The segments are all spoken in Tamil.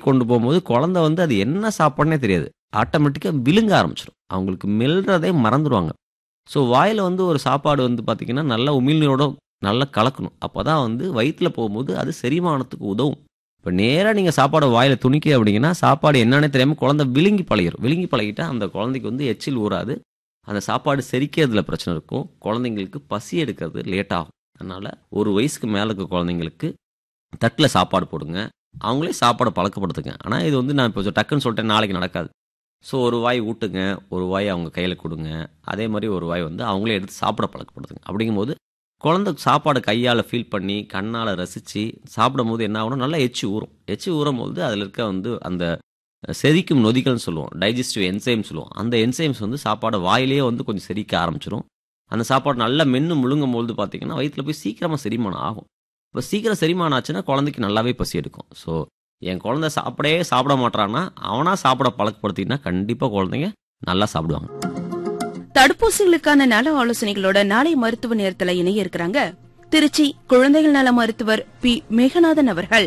வாய்க்கு கொண்டு போகும்போது குழந்தை வந்து அது என்ன சாப்பாடுனே தெரியாது ஆட்டோமேட்டிக்காக விழுங்க ஆரம்பிச்சிடும் அவங்களுக்கு மெல்றதே மறந்துடுவாங்க ஸோ வாயில் வந்து ஒரு சாப்பாடு வந்து பார்த்திங்கன்னா நல்லா உமிழ்நீரோட நல்லா கலக்கணும் அப்போ தான் வந்து வயிற்றில் போகும்போது அது செரிமானத்துக்கு உதவும் இப்போ நேராக நீங்கள் சாப்பாடை வாயில் துணிக்க அப்படிங்கன்னா சாப்பாடு என்னன்னே தெரியாமல் குழந்தை விழுங்கி பழகிடும் விழுங்கி பழகிட்டா அந்த குழந்தைக்கு வந்து எச்சில் ஊறாது அந்த சாப்பாடு செரிக்கிறதுல பிரச்சனை இருக்கும் குழந்தைங்களுக்கு பசி எடுக்கிறது லேட் ஆகும் அதனால் ஒரு வயசுக்கு மேலே இருக்க குழந்தைங்களுக்கு தட்டில் சாப்பாடு போடுங்க அவங்களே சாப்பாடை பழக்கப்படுத்துங்க ஆனால் இது வந்து நான் இப்போ டக்குன்னு சொல்லிட்டேன் நாளைக்கு நடக்காது ஸோ ஒரு வாய் ஊட்டுங்க ஒரு வாய் அவங்க கையில் கொடுங்க அதே மாதிரி ஒரு வாய் வந்து அவங்களே எடுத்து சாப்பிட பழக்கப்படுத்துங்க அப்படிங்கும்போது குழந்தை சாப்பாடு கையால் ஃபீல் பண்ணி கண்ணால் ரசித்து சாப்பிடும் போது என்ன ஆகணும் நல்லா எச்சி ஊறும் எச்சி ஊறும் போது அதில் இருக்க வந்து அந்த செரிக்கும் நொதிகள்னு சொல்லுவோம் டைஜஸ்டிவ் என்சைம் சொல்லுவோம் அந்த என்சைம்ஸ் வந்து சாப்பாடை வாயிலேயே வந்து கொஞ்சம் செரிக்க ஆரம்பிச்சிடும் அந்த சாப்பாடு நல்லா மென்று முழுங்கும் பொழுது பார்த்தீங்கன்னா வயிற்றில் போய் சீக்கிரமாக செரிமானம் ஆகும் இப்போ சீக்கிரம் செரிமானம் ஆச்சுன்னா குழந்தைக்கு நல்லாவே பசி எடுக்கும் ஸோ என் குழந்தை சாப்பிடவே சாப்பிட மாட்டான்னா அவனா சாப்பிட பழக்கப்படுத்தினா கண்டிப்பாக குழந்தைங்க நல்லா சாப்பிடுவாங்க தடுப்பூசிகளுக்கான நல ஆலோசனைகளோட நாளை மருத்துவ நேரத்துல இணைய இருக்கிறாங்க திருச்சி குழந்தைகள் நல மருத்துவர் பி மேகநாதன் அவர்கள்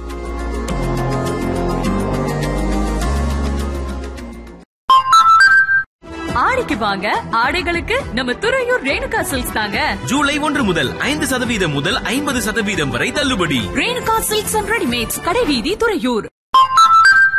ஆடிக்கு வாங்க ஆடைகளுக்கு நம்ம துறையூர் ரேணுகா சில்க்ஸ் தாங்க ஜூலை ஒன்று முதல் ஐந்து சதவீதம் முதல் ஐம்பது சதவீதம் வரை தள்ளுபடி ரேணுகா சில்க்ஸ் அண்ட் ரெடிமேட்ஸ் கடைவீதி துறையூர்